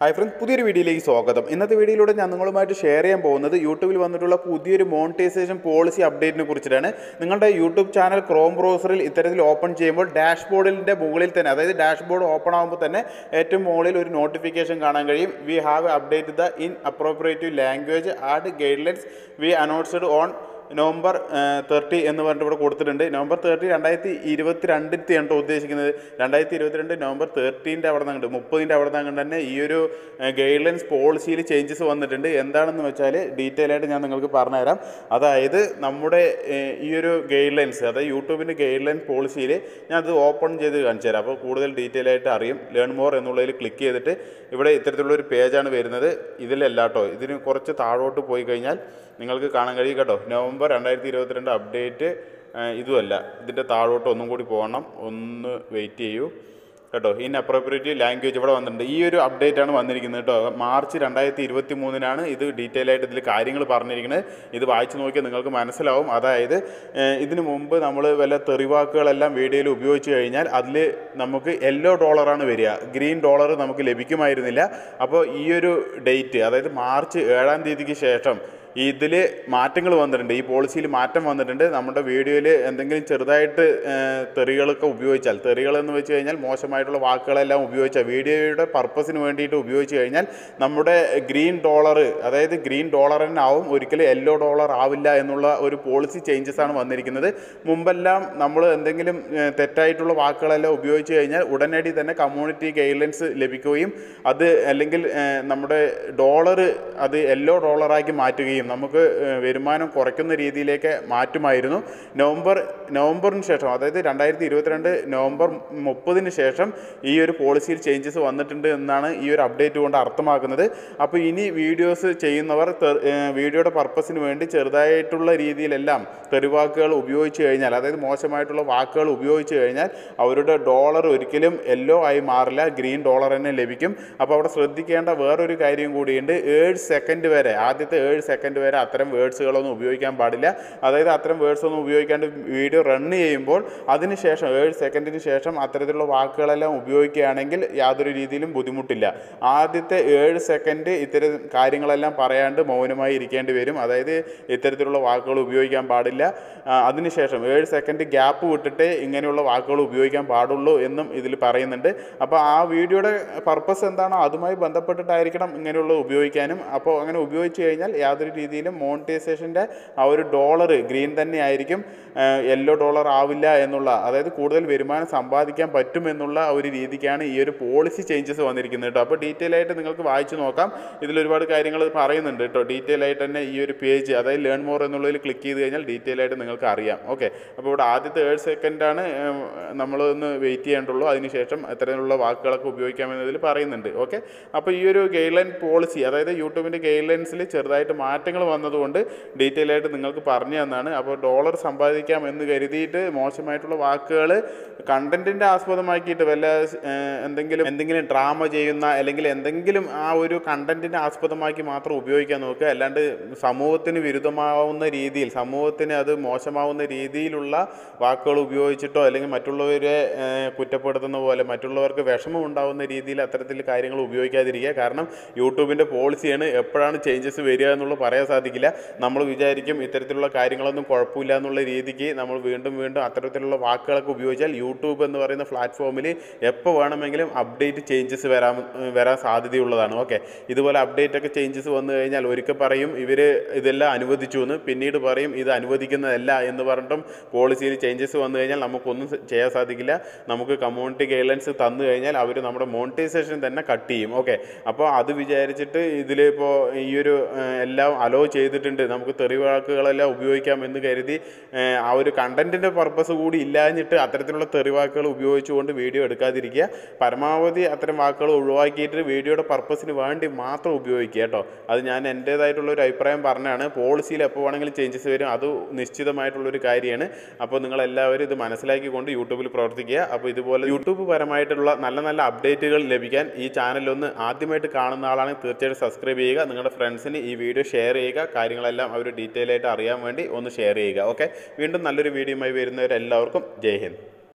hi friends പുതിയൊരു വീഡിയോയിലേക്ക് സ്വാഗതം ഇന്നത്തെ വീഡിയോയിലൂടെ ഞാൻ നിങ്ങളുമായിട്ട് ഷെയർ ചെയ്യാൻ പോകുന്നത് യൂട്യൂബിൽ വന്നിട്ടുള്ള പുതിയൊരു മോണിറ്റൈസേഷൻ പോളിസി അപ്ഡേറ്റിനെ കുറിച്ചിട്ടാണ് നിങ്ങളുടെ യൂട്യൂബ് ചാനൽ ക്രോം ബ്രൗസറിൽ ഇത്തരത്തിൽ ഓപ്പൺ ചെയ്യുമ്പോൾ ഡാഷ്ബോർഡിൻ്റെ മുകളിൽ തന്നെ അതായത് ഡാഷ്ബോർഡ് ഓപ്പൺ ആകുമ്പോൾ തന്നെ ഏറ്റവും മുകളിൽ ഒരു നോട്ടിഫിക്കേഷൻ കാണാൻ കഴിയും we have update the inappropriate language and guidelines we announced on November thirty എന്ന് പറഞ്ഞിട്ട് ഇവിടെ കൊടുത്തിട്ടുണ്ട് നവംബർ തേർട്ടി രണ്ടായിരത്തി ഇരുപത്തി രണ്ടിൻ്റെയാണ് കേട്ടോ ഉദ്ദേശിക്കുന്നത് രണ്ടായിരത്തി ഇരുപത്തിരണ്ട് നവംബർ തേർട്ടീൻ്റെ അവിടെ നിന്ന് മുപ്പതിൻ്റെ അവിടെ നിന്ന് തന്നെ ഈ ഒരു ഗൈഡ് ലൈൻസ് പോളിസിയിൽ ചേഞ്ചസ് വന്നിട്ടുണ്ട് എന്താണെന്ന് വെച്ചാൽ ഡീറ്റെയിൽ ആയിട്ട് ഞാൻ നിങ്ങൾക്ക് പറഞ്ഞുതരാം അതായത് നമ്മുടെ ഏഹ്, ഈ ഒരു ഗൈഡ് ലൈൻസ് അതായത് യൂട്യൂബിൻ്റെ ഗൈഡ് ലൈൻ പോളിസിയിൽ ഞാൻ അത് ഓപ്പൺ ചെയ്ത് കാണിച്ചു തരാം അപ്പോൾ കൂടുതൽ ഡീറ്റെയിൽ ആയിട്ട് അറിയും ലേൺ മോർ എന്നുള്ളതിൽ ക്ലിക്ക് ചെയ്തിട്ട് ഇവിടെ ഇത്തരത്തിലുള്ള ഒരു പേജാണ് വരുന്നത് ഇതിലല്ല കേട്ടോ ഇതിന് കുറച്ച് താഴോട്ട് പോയി കഴിഞ്ഞാൽ നിങ്ങൾക്ക് കാണാൻ കഴിയും കേട്ടോ നവംബർ രണ്ടായിരത്തി ഇരുപത്തിരണ്ട് അപ്ഡേറ്റ് ഇതുമല്ല ഇതിൻ്റെ താഴോട്ട് ഒന്നും കൂടി പോകണം ഒന്ന് വെയിറ്റ് ചെയ്യൂ കേട്ടോ ഇൻ അപ്രോപ്രിയേറ്റ് ലാംഗ്വേജ് ഇവിടെ വന്നിട്ടുണ്ട് ഈ ഒരു അപ്ഡേറ്റ് ആണ് വന്നിരിക്കുന്നത് കേട്ടോ മാർച്ച് രണ്ടായിരത്തി ഇരുപത്തി മൂന്നിനാണ് ഇത് ഡീറ്റെയിൽ ആയിട്ട് ഇതിൽ കാര്യങ്ങൾ പറഞ്ഞിരിക്കുന്നത് ഇത് വായിച്ചു നോക്കിയാൽ നിങ്ങൾക്ക് മനസ്സിലാവും അതായത് ഏഹ്, ഇതിനു മുമ്പ് നമ്മൾ വല്ല തെറിവാക്കുകളെല്ലാം വീഡിയോയിൽ ഉപയോഗിച്ച് കഴിഞ്ഞാൽ അതിൽ നമുക്ക് യെല്ലോ ഡോളറാണ് വരിക ഗ്രീൻ ഡോളർ നമുക്ക് ലഭിക്കുമായിരുന്നില്ല അപ്പോൾ ഈ ഒരു ഡേറ്റ് അതായത് മാർച്ച് ഏഴാം തീയതിക്ക് ശേഷം ഇതിൽ മാറ്റങ്ങൾ വന്നിട്ടുണ്ട് ഈ പോളിസിയിൽ മാറ്റം വന്നിട്ടുണ്ട് നമ്മുടെ വീഡിയോയിൽ എന്തെങ്കിലും ചെറുതായിട്ട് ഏഹ്, തെറികളൊക്കെ ഉപയോഗിച്ചാൽ തെറികൾ എന്ന് വെച്ച് കഴിഞ്ഞാൽ മോശമായിട്ടുള്ള വാക്കുകളെല്ലാം ഉപയോഗിച്ചാൽ വീഡിയോയുടെ പർപ്പസിന് വേണ്ടിയിട്ട് ഉപയോഗിച്ച് കഴിഞ്ഞാൽ നമ്മുടെ ഗ്രീൻ ഡോളർ അതായത് ഗ്രീൻ ഡോളർ തന്നെ ആവും ഒരിക്കലും യെല്ലോ ഡോളർ ആവില്ല എന്നുള്ള ഒരു പോളിസി ചേഞ്ചസ് ആണ് വന്നിരിക്കുന്നത് മുമ്പെല്ലാം നമ്മൾ എന്തെങ്കിലും ഏഹ്, തെറ്റായിട്ടുള്ള വാക്കുകളെല്ലാം ഉപയോഗിച്ച് കഴിഞ്ഞാൽ ഉടനടി തന്നെ കമ്മ്യൂണിറ്റി ഗൈഡ്ലൈൻസ് ലഭിക്കുകയും അത് അല്ലെങ്കിൽ ഏഹ്, നമ്മുടെ ഡോളർ അത് യെല്ലോ ഡോളറാക്കി മാറ്റുകയും നമുക്ക് ഏഹ്, വരുമാനം കുറയ്ക്കുന്ന രീതിയിലേക്ക് മാറ്റുമായിരുന്നു നവംബർ നവംബറിന് ശേഷം അതായത് രണ്ടായിരത്തി ഇരുപത്തിരണ്ട് നവംബർ മുപ്പതിന് ശേഷം ഈ ഒരു പോളിസിയിൽ ചേഞ്ചസ് വന്നിട്ടുണ്ട് എന്നാണ് ഈ ഒരു അപ്ഡേറ്റ് കൊണ്ട് അർത്ഥമാക്കുന്നത് അപ്പോൾ ഇനി വീഡിയോസ് ചെയ്യുന്നവർ തെ- ഏഹ്, വീഡിയോയുടെ പർപ്പസിന് വേണ്ടി ചെറുതായിട്ടുള്ള രീതിയിലെല്ലാം തെരുവാക്കുകൾ ഉപയോഗിച്ച് കഴിഞ്ഞാൽ അതായത് മോശമായിട്ടുള്ള വാക്കുകൾ ഉപയോഗിച്ച് കഴിഞ്ഞാൽ അവരുടെ ഡോളർ ഒരിക്കലും യെല്ലോ ആയി മാറില്ല ഗ്രീൻ ഡോളർ തന്നെ ലഭിക്കും അപ്പോൾ അവിടെ ശ്രദ്ധിക്കേണ്ട വേറൊരു കാര്യം കൂടിയുണ്ട് ഏഴ് സെക്കൻഡ് വരെ ആദ്യത്തെ ഏഴ് സെക്കൻഡ് വരെ അത്തരം വേർഡ്സുകളൊന്നും ഉപയോഗിക്കാൻ പാടില്ല അതായത് അത്തരം വേർഡ്സ് ഒന്നും ഉപയോഗിക്കാണ്ട് വീഡിയോ റൺ ചെയ്യുമ്പോൾ അതിനുശേഷം ഏഴ് സെക്കൻഡിന് ശേഷം അത്തരത്തിലുള്ള വാക്കുകളെല്ലാം ഉപയോഗിക്കുകയാണെങ്കിൽ യാതൊരു രീതിയിലും ബുദ്ധിമുട്ടില്ല ആദ്യത്തെ ഏഴ് സെക്കൻഡ് ഇത്തരം കാര്യങ്ങളെല്ലാം പറയാണ്ട് മൗനമായി ഇരിക്കേണ്ടി വരും അതായത് ഇത്തരത്തിലുള്ള വാക്കുകൾ ഉപയോഗിക്കാൻ പാടില്ല ആ, അതിനുശേഷം ഏഴ് സെക്കൻഡ് ഗ്യാപ്പ് വിട്ടിട്ട് ഇങ്ങനെയുള്ള വാക്കുകൾ ഉപയോഗിക്കാൻ പാടുള്ളൂ എന്നും ഇതിൽ പറയുന്നുണ്ട് അപ്പോൾ ആ വീഡിയോയുടെ പർപ്പസ് എന്താണോ അതുമായി ബന്ധപ്പെട്ടിട്ടായിരിക്കണം ഇങ്ങനെയുള്ള ഉപയോഗിക്കാനും അപ്പോൾ അങ്ങനെ ഉപയോഗിച്ച് കഴിഞ്ഞാൽ യാതൊരു രീതിയിലും മോണിറ്റൈസേഷൻ്റെ ആ ഒരു ഡോളർ ഗ്രീൻ തന്നെ ആയിരിക്കും യെല്ലോ ഡോളർ ആവില്ല എന്നുള്ള അതായത് കൂടുതൽ വരുമാനം സമ്പാദിക്കാൻ പറ്റും എന്നുള്ള ഒരു രീതിക്കാണ് ഈ ഒരു പോളിസി ചേഞ്ചസ് വന്നിരിക്കുന്നത് കേട്ടോ അപ്പോൾ ഡീറ്റെയിൽ ആയിട്ട് നിങ്ങൾക്ക് വായിച്ചു നോക്കാം ഇതിൽ ഒരുപാട് കാര്യങ്ങൾ പറയുന്നുണ്ട് കേട്ടോ ഡീറ്റെയിൽ ആയിട്ട് തന്നെ ഈ ഒരു പേജ് അതായത് ലേൺ മോർ എന്നുള്ളതിൽ ക്ലിക്ക് ചെയ്ത് കഴിഞ്ഞാൽ ഡീറ്റെയിൽ ആയിട്ട് നിങ്ങൾക്ക് അറിയാം ഓക്കെ അപ്പോൾ ഇവിടെ ആദ്യത്തെ ഏഴ് സെക്കൻഡാണ് നമ്മളൊന്ന് വെയിറ്റ് ചെയ്യേണ്ടുള്ളൂ അതിനുശേഷം അത്തരത്തിലുള്ള വാക്കുകളൊക്കെ ഉപയോഗിക്കാമെന്നതിൽ പറയുന്നുണ്ട് ഓക്കെ അപ്പോൾ ഈ ഒരു ഗൈഡ് ലൈൻ പോളിസി അതായത് യൂട്യൂബിൻ്റെ ഗൈഡ് ലൈൻസിൽ ചെറുതായിട്ട് മാറ്റങ്ങൾ വന്നതുകൊണ്ട് ഡീറ്റെയിൽ ആയിട്ട് നിങ്ങൾക്ക് പറഞ്ഞു തന്നാണ് അപ്പോൾ ഡോളർ സമ്പാദിക്കാം എന്ന് കരുതിയിട്ട് മോശമായിട്ടുള്ള വാക്കുകൾ കണ്ടന്റിൻ്റെ ആസ്പദമാക്കിയിട്ട് വല്ല ഏഹ്, എന്തെങ്കിലും എന്തെങ്കിലും ഡ്രാമ ചെയ്യുന്ന അല്ലെങ്കിൽ എന്തെങ്കിലും ആ ഒരു കണ്ടന്റിനെ ആസ്പദമാക്കി മാത്രം ഉപയോഗിക്കാൻ നോക്കുക അല്ലാണ്ട് സമൂഹത്തിന് വിരുദ്ധമാവുന്ന രീതിയിൽ സമൂഹത്തിന് അത് മോശമാവുന്ന രീതിയിലുള്ള വാക്കുകൾ ഉപയോഗിച്ചിട്ടോ അല്ലെങ്കിൽ മറ്റുള്ളവരെ ഏഹ്, കുറ്റപ്പെടുത്തുന്ന പോലെ മറ്റുള്ളവർക്ക് വിഷമം ഉണ്ടാവുന്ന രീതിയിൽ അത്തരത്തിൽ കാര്യങ്ങൾ ഉപയോഗിക്കാതിരിക്കുക കാരണം യൂട്യൂബിൻ്റെ പോളിസിയാണ് എപ്പോഴാണ് ചേഞ്ചസ് വരിക എന്നുള്ളത് പറയാൻ സാധിക്കില്ല നമ്മൾ വിചാരിക്കും ഇത്തരത്തിലുള്ള കാര്യങ്ങളൊന്നും കുഴപ്പമില്ല എന്നുള്ള രീതിക്ക് നമ്മൾ വീണ്ടും വീണ്ടും അത്തരത്തിലുള്ള വാക്കുകളൊക്കെ ഉപയോഗിച്ചാൽ യൂട്യൂബ് എന്ന് പറയുന്ന പ്ലാറ്റ്ഫോമിൽ എപ്പോൾ വേണമെങ്കിലും അപ്ഡേറ്റ് ചേഞ്ചസ് വരാൻ വരാൻ സാധ്യതയുള്ളതാണ് ഓക്കെ ഇതുപോലെ അപ്ഡേറ്റ് ഒക്കെ ചേഞ്ചസ് വന്നു കഴിഞ്ഞാൽ ഒരിക്കൽ പറയും ഇവർ ഇതെല്ലാം അനുവദിച്ചു എന്ന് പിന്നീട് പറയും ഇത് അനുവദിക്കുന്നതല്ല എന്ന് പറഞ്ഞിട്ടും പോളിസിയിൽ ചേഞ്ചസ് വന്നു കഴിഞ്ഞാൽ നമുക്കൊന്നും സ- ചെയ്യാൻ സാധിക്കില്ല നമുക്ക് കമ്മ്യൂണിറ്റി ഗൈഡ്ലൈൻസ് തന്നു കഴിഞ്ഞാൽ അവർ നമ്മുടെ മോണിറ്റൈസേഷൻ തന്നെ കട്ട് ചെയ്യും ഓക്കെ അപ്പോൾ അത് വിചാരിച്ചിട്ട് ഇതിലിപ്പോൾ ഈ ഒരു ഏഹ്, എല്ലാം അലോ ചെയ്തിട്ടുണ്ട് നമുക്ക് തെറിവാക്കുകളെല്ലാം ഉപയോഗിക്കാം എന്ന് കരുതി ഏഹ്, ആ ഒരു കണ്ടന്റിൻ്റെ പർപ്പസ് കൂടി ഇല്ലാഞ്ഞിട്ട് അത്തരത്തിലുള്ള തെറിവാക്കുകൾ ഉപയോഗിച്ചുകൊണ്ട് വീഡിയോ എടുക്കാതിരിക്കുക പരമാവധി അത്തരം വാക്കുകൾ ഒഴിവാക്കിയിട്ട് വീഡിയോയുടെ പർപ്പസിന് വേണ്ടി മാത്രം ഉപയോഗിക്കുക കേട്ടോ അത് ഞാൻ എൻ്റേതായിട്ടുള്ള ഒരു അഭിപ്രായം പറഞ്ഞാണ് പോളിസിയിൽ എപ്പോൾ വേണമെങ്കിലും ചേഞ്ചസ് വരും അത് നിശ്ചിതമായിട്ടുള്ളൊരു കാര്യമാണ് അപ്പോൾ നിങ്ങൾ എല്ലാവരും ഇത് മനസ്സിലാക്കിക്കൊണ്ട് യൂട്യൂബിൽ പ്രവർത്തിക്കുക അപ്പോൾ ഇതുപോലെ യൂട്യൂബ് പരമായിട്ടുള്ള നല്ല നല്ല അപ്ഡേറ്റുകൾ ലഭിക്കാൻ ഈ ചാനലൊന്ന് ആദ്യമായിട്ട് കാണുന്ന ആളാണെങ്കിൽ തീർച്ചയായിട്ടും സബ്സ്ക്രൈബ് ചെയ്യുക നിങ്ങളുടെ ഫ്രണ്ട്സിന് ഈ വീഡിയോ ഷെയർ ചെയ്യുക കാര്യങ്ങളെല്ലാം അവർ ഡീറ്റെയിൽ ആയിട്ട് അറിയാൻ വേണ്ടി ഒന്ന് ഷെയർ ചെയ്യുക ഓക്കെ വീണ്ടും നല്ലൊരു വീഡിയോയുമായി വരുന്നവരെല്ലാവർക്കും ജയ് ഹിന്ദ്